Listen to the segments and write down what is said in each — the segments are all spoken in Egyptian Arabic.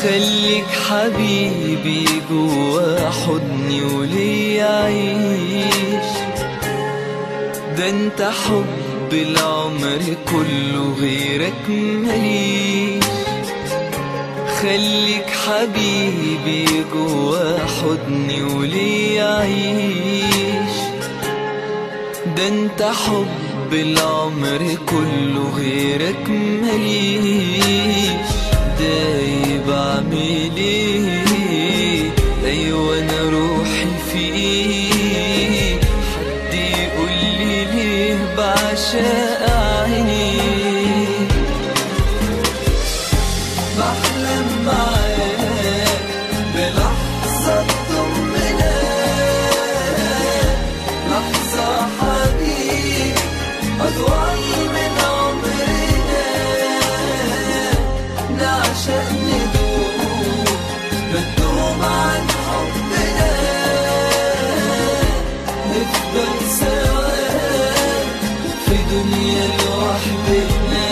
خليك حبيبي جوا حضني ولي عيش ده انت حب العمر كله غيرك مليش خليك حبيبي جوا حضني ولي عيش ده انت حب العمر كله غيرك مليش دايب اعمل ايه ايوه انا روحي فيه حد يقول لي ليه بعشق عينيك بحلم معاك بلحظة طمنا لحظة حبيب أطول من عمرنا نعشق ندوب بتدوم عن حبنا نفضل سوا في دنيا لوحدنا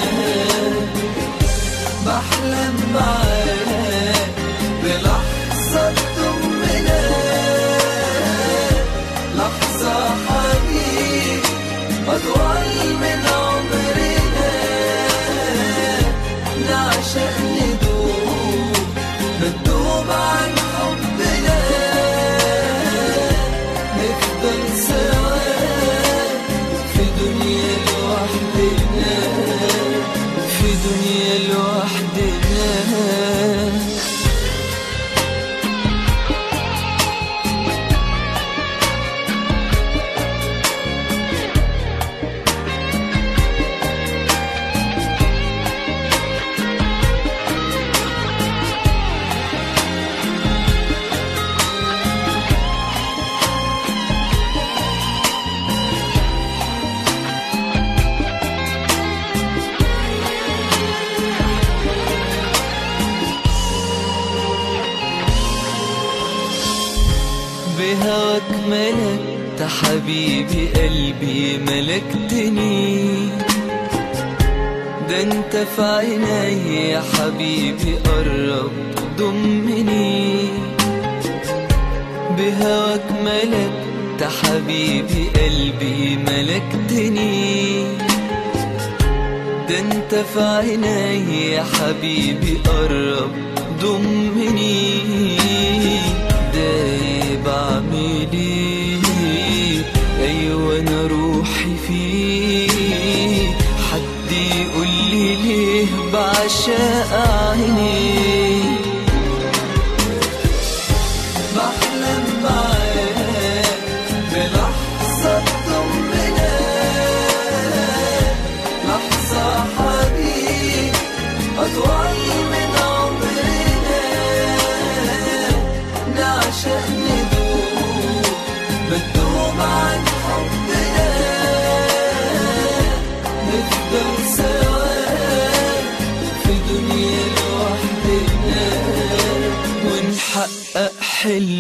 بحلم معاك بلحظة طمنا لحظة حبيب أطول من عمرنا نعشق ندوب بتدوب عن حبنا نفضل سوا في دنيا لوحدنا في دنيا لوحدنا بهواك ملكت حبيبي قلبي ملكتني ده انت في عيني يا حبيبي قرب ضمني بهواك ملكت حبيبي قلبي ملكتني ده انت في عيني يا حبيبي قرب ضمني دايب اعمل ايه ايوه انا روحي فيه حد يقول لي ليه بعشق عينيك بحلم معاك بلحظة طمنا لحظة حبيب أطول من عمرنا نعشق ندوب بتدوب عن حبنا نفضل سوا في دنيا لوحدنا ونحقق حلم